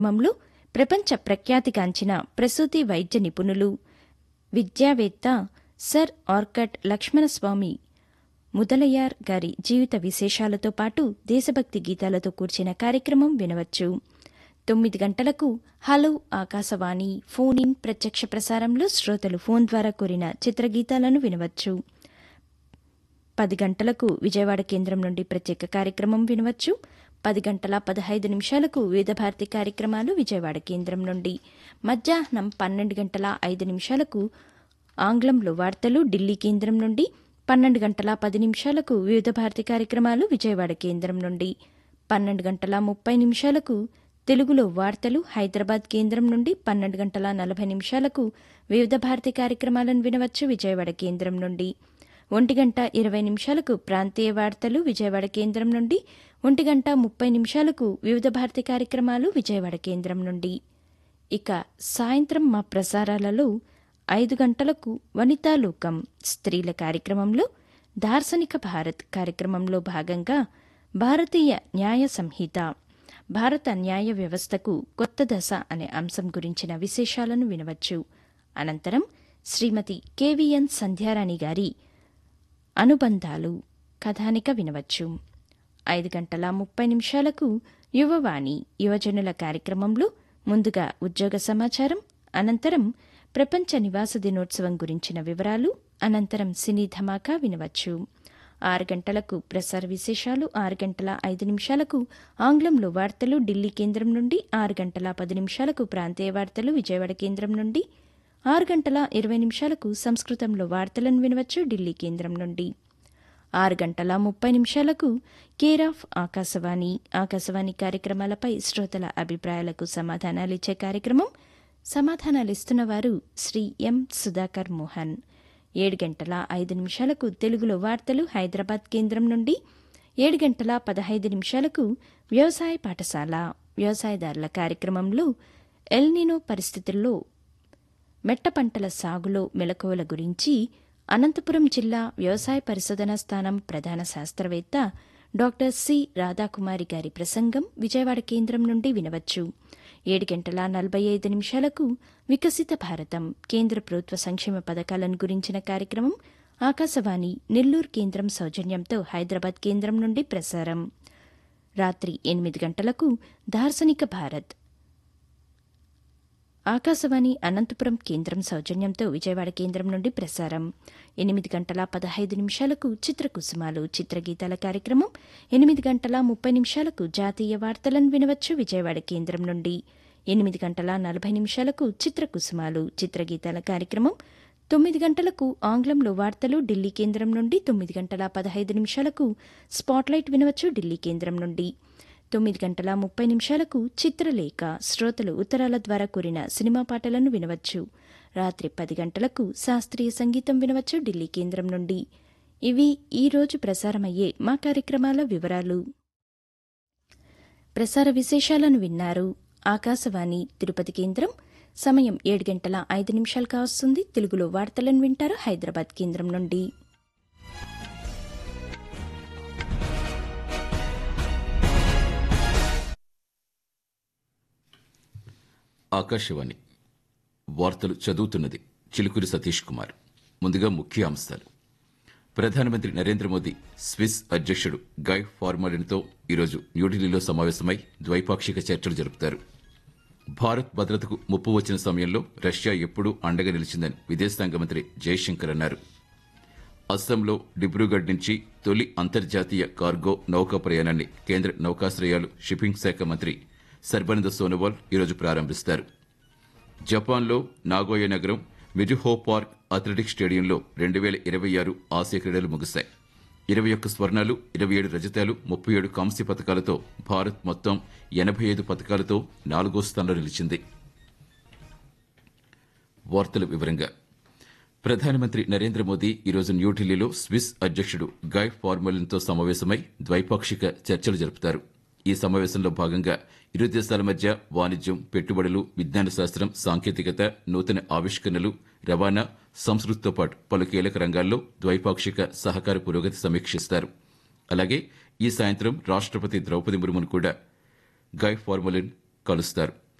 కార్యక్రమంలో ప్రపంచ ప్రఖ్యాతిగాంచిన ప్రసూతి వైద్య నిపుణులు విద్యావేత్త సర్ ఆర్కట్ లక్ష్మణస్వామి ముదలయార్ గారి జీవిత విశేషాలతో పాటు దేశభక్తి గీతాలతో కూర్చిన కార్యక్రమం వినవచ్చు తొమ్మిది గంటలకు హలో ఆకాశవాణి ఫోన్ ఇన్ ప్రత్యక్ష ప్రసారంలో శ్రోతలు ఫోన్ ద్వారా కోరిన చిత్రగీతాలను వినవచ్చు పది గంటలకు విజయవాడ కేంద్రం నుండి ప్రత్యేక కార్యక్రమం వినవచ్చు పది గంటల పదహైదు నిమిషాలకు వివిధ భారతి కార్యక్రమాలు విజయవాడ కేంద్రం నుండి మధ్యాహ్నం పన్నెండు గంటల ఐదు నిమిషాలకు ఆంగ్లంలో వార్తలు ఢిల్లీ కేంద్రం నుండి పన్నెండు గంటల పది నిమిషాలకు వివిధ భారతి కార్యక్రమాలు విజయవాడ కేంద్రం నుండి పన్నెండు గంటల ముప్పై నిమిషాలకు తెలుగులో వార్తలు హైదరాబాద్ కేంద్రం నుండి పన్నెండు గంటల నలభై నిమిషాలకు వివిధ భారతి కార్యక్రమాలను వినవచ్చు విజయవాడ కేంద్రం నుండి ఒంటి గంట ఇరవై నిమిషాలకు ప్రాంతీయ వార్తలు విజయవాడ కేంద్రం నుండి ఒంటి గంట ముప్పై నిమిషాలకు వివిధ భారతి కార్యక్రమాలు విజయవాడ కేంద్రం నుండి ఇక సాయంత్రం మా ప్రసారాలలో ఐదు గంటలకు వనితాలోకం స్త్రీల కార్యక్రమంలో దార్శనిక భారత్ కార్యక్రమంలో భాగంగా భారతీయ న్యాయ సంహిత భారత న్యాయ వ్యవస్థకు కొత్త దశ అనే అంశం గురించిన విశేషాలను వినవచ్చు అనంతరం శ్రీమతి కెవిఎన్ సంధ్యారాణి గారి అనుబంధాలు కథానిక వినవచ్చు ఐదు గంటల ముప్పై నిమిషాలకు యువవాణి యువజనుల కార్యక్రమంలో ముందుగా ఉద్యోగ సమాచారం అనంతరం ప్రపంచ నివాస దినోత్సవం గురించిన వివరాలు అనంతరం సినీ ధమాకా వినవచ్చు ఆరు గంటలకు ప్రసార విశేషాలు ఆరు గంటల ఐదు నిమిషాలకు ఆంగ్లంలో వార్తలు ఢిల్లీ కేంద్రం నుండి ఆరు గంటల పది నిమిషాలకు ప్రాంతీయ వార్తలు విజయవాడ కేంద్రం నుండి ఆరు గంటల ఇరవై నిమిషాలకు సంస్కృతంలో వార్తలను వినవచ్చు ఢిల్లీ కేంద్రం నుండి ఆరు గంటల ముప్పై నిమిషాలకు కేర్ ఆఫ్ ఆకాశవాణి ఆకాశవాణి కార్యక్రమాలపై శ్రోతల అభిప్రాయాలకు సమాధానాలిచ్చే కార్యక్రమం సమాధానాలిస్తున్న వారు శ్రీ ఎం సుధాకర్ మోహన్ ఏడు గంటల ఐదు నిమిషాలకు తెలుగులో వార్తలు హైదరాబాద్ కేంద్రం నుండి ఏడు గంటల పదహైదు నిమిషాలకు వ్యవసాయ పాఠశాల వ్యవసాయదారుల కార్యక్రమంలో ఎల్నినో పరిస్థితుల్లో మెట్ట పంటల సాగులో మెలకువల గురించి అనంతపురం జిల్లా వ్యవసాయ పరిశోధనా స్థానం ప్రధాన శాస్త్రవేత్త డాక్టర్ సి రాధాకుమారి గారి ప్రసంగం విజయవాడ కేంద్రం నుండి వినవచ్చు ఏడు గంటల నలభై ఐదు నిమిషాలకు వికసిత భారతం కేంద్ర ప్రభుత్వ సంక్షేమ పథకాలను గురించిన కార్యక్రమం ఆకాశవాణి నెల్లూరు కేంద్రం సౌజన్యంతో హైదరాబాద్ కేంద్రం నుండి ప్రసారం రాత్రి ఎనిమిది గంటలకు దార్శనిక భారత్ ఆకాశవాణి అనంతపురం కేంద్రం సౌజన్యంతో విజయవాడ కేంద్రం నుండి ప్రసారం ఎనిమిది గంటల పదహైదు నిమిషాలకు చిత్రకుసుమాలు చిత్రగీతాల కార్యక్రమం ఎనిమిది గంటల ముప్పై నిమిషాలకు జాతీయ వార్తలను వినవచ్చు విజయవాడ కేంద్రం నుండి ఎనిమిది గంటల నలభై నిమిషాలకు చిత్రకుసుమాలు చిత్రగీతాల కార్యక్రమం తొమ్మిది గంటలకు ఆంగ్లంలో వార్తలు ఢిల్లీ కేంద్రం నుండి తొమ్మిది గంటల పదహైదు నిమిషాలకు స్పాట్లైట్ వినవచ్చు ఢిల్లీ కేంద్రం నుండి తొమ్మిది గంటల ముప్పై నిమిషాలకు చిత్రలేఖ శ్రోతలు ఉత్తరాల ద్వారా కూరిన సినిమా పాటలను వినవచ్చు రాత్రి పది గంటలకు శాస్త్రీయ సంగీతం వినవచ్చు ఢిల్లీ కేంద్రం నుండి ఇవి ఈ రోజు ప్రసారమయ్యే మా కార్యక్రమాల వివరాలు ప్రసార విశేషాలను విన్నారు ఆకాశవాణి తిరుపతి కేంద్రం సమయం ఏడు గంటల ఐదు నిమిషాలు కావస్తుంది తెలుగులో వార్తలను వింటారు హైదరాబాద్ కేంద్రం నుండి ఆకాశవాణి వార్తలు చదువుతున్నది చిలుకూరి సతీష్ కుమార్ ముందుగా ముఖ్య అంశాలు ప్రధానమంత్రి నరేంద్ర మోదీ స్విస్ అధ్యక్షుడు గై ఫార్మలిన్తో ఈరోజు న్యూఢిల్లీలో సమావేశమై ద్వైపాక్షిక చర్చలు జరుపుతారు భారత్ భద్రతకు ముప్పు వచ్చిన సమయంలో రష్యా ఎప్పుడూ అండగా నిలిచిందని విదేశాంగ మంత్రి జయశంకర్ అన్నారు అస్సాంలో డిబ్రూగఢ్ నుంచి తొలి అంతర్జాతీయ కార్గో నౌకా ప్రయాణాన్ని కేంద్ర నౌకాశ్రయాలు షిప్పింగ్ శాఖ మంత్రి సర్బానంద సోనోవాల్ ఈరోజు ప్రారంభిస్తారు జపాన్లో నాగోయ నగరం మిజుహో పార్క్ అథ్లెటిక్స్ స్టేడియంలో రెండు వేల ఇరవై ఆరు ఆసియా క్రీడలు ముగిశాయి ఇరవై ఒక్క స్వర్ణాలు ఇరవై ఏడు రజతాలు ముప్పై ఏడు కాంస్య పథకాలతో భారత్ మొత్తం ఎనభై ఐదు పథకాలతో నాలుగో స్థానంలో నిలిచింది వార్తల వివరంగా ప్రధానమంత్రి నరేంద్ర మోదీ ఈరోజు న్యూఢిల్లీలో స్విస్ అధ్యక్షుడు గై ఫార్మలిన్తో సమావేశమై ద్వైపాక్షిక చర్చలు జరుపుతారు ఈ సమావేశంలో భాగంగా ఇరు దేశాల మధ్య వాణిజ్యం పెట్టుబడులు విజ్ఞాన శాస్త్రం సాంకేతికత నూతన ఆవిష్కరణలు రవాణా సంస్కృతితో పాటు పలు కీలక రంగాల్లో ద్వైపాక్షిక సహకార పురోగతి సమీక్షిస్తారు అలాగే ఈ సాయంత్రం రాష్ట్రపతి ద్రౌపది ముర్మును కూడా గై ఫార్మలిన్ కలుస్తారు